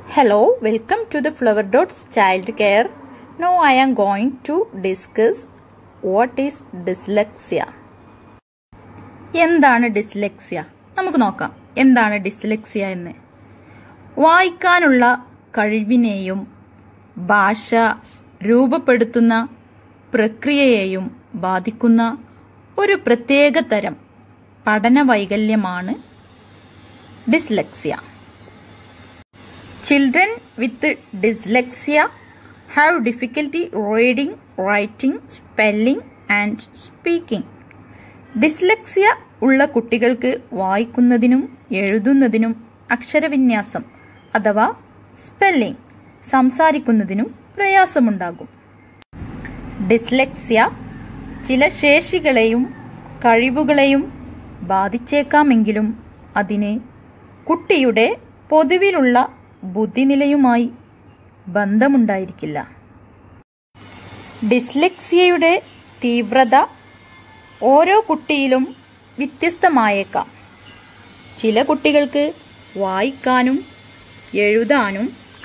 Hello, welcome to the Flower Dots Child Care. Now I am going to discuss what is dyslexia. എന്താണ് dyslexia നമുക്ക് നോക്കാം എന്താണ് dyslexia എന്ന് വായിക്കാനുള്ള കഴിവിനെയും ഭാഷ രൂപപ്പെടുത്തുന്ന പ്രക്രിയയെയും ബാധിക്കുന്ന ഒരു പ്രത്യേക തരം പഠന വൈകല്യമാണ് dyslexia Children with dyslexia have difficulty reading, writing, spelling and speaking. Dyslexia ഉള്ള കുട്ടികൾക്ക് വായിക്കുന്നതിനും എഴുതുന്നതിനും അക്ഷരവിന്യാസം അഥവാ സ്പെല്ലിംഗ് സംസാരിക്കുന്നതിനും പ്രയാസമുണ്ടാകും ഡിസ്ലെക്സിയ ചില ശേഷികളെയും കഴിവുകളെയും ബാധിച്ചേക്കാമെങ്കിലും അതിന് കുട്ടിയുടെ പൊതുവിലുള്ള ബുദ്ധിനിലയുമായി ബന്ധമുണ്ടായിരിക്കില്ല ഡിസ്ലെക്സിയയുടെ തീവ്രത ഓരോ കുട്ടിയിലും വ്യത്യസ്തമായേക്കാം ചില കുട്ടികൾക്ക് വായിക്കാനും എഴുതാനും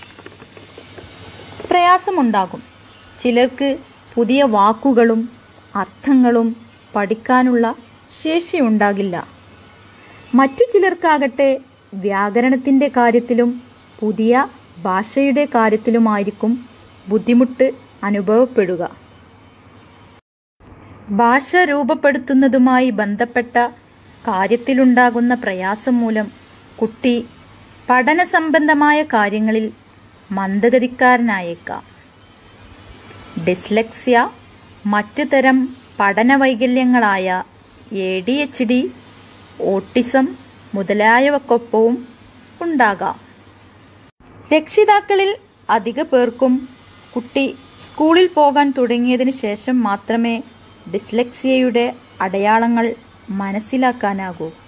പ്രയാസമുണ്ടാകും ചിലർക്ക് പുതിയ വാക്കുകളും അർത്ഥങ്ങളും പഠിക്കാനുള്ള ശേഷിയുണ്ടാകില്ല മറ്റു ചിലർക്കാകട്ടെ വ്യാകരണത്തിൻ്റെ കാര്യത്തിലും പുതിയ ഭാഷയുടെ കാര്യത്തിലുമായിരിക്കും ബുദ്ധിമുട്ട് അനുഭവപ്പെടുക ഭാഷ രൂപപ്പെടുത്തുന്നതുമായി ബന്ധപ്പെട്ട കാര്യത്തിലുണ്ടാകുന്ന പ്രയാസം മൂലം കുട്ടി പഠന സംബന്ധമായ കാര്യങ്ങളിൽ മന്ദഗതിക്കാരനായേക്കാം ഡിസ്ലെക്സിയ മറ്റു തരം പഠന വൈകല്യങ്ങളായ A D H D autism മുതലായവക്കൊപ്പവും ഉണ്ടാകാം രക്ഷിതാക്കളിൽ അധിക പേർക്കും കുട്ടി സ്കൂളിൽ പോകാൻ തുടങ്ങിയതിന് ശേഷം മാത്രമേ ഡിസ്ലെക്സിയയുടെ അടയാളങ്ങൾ മനസ്സിലാക്കാനാകൂ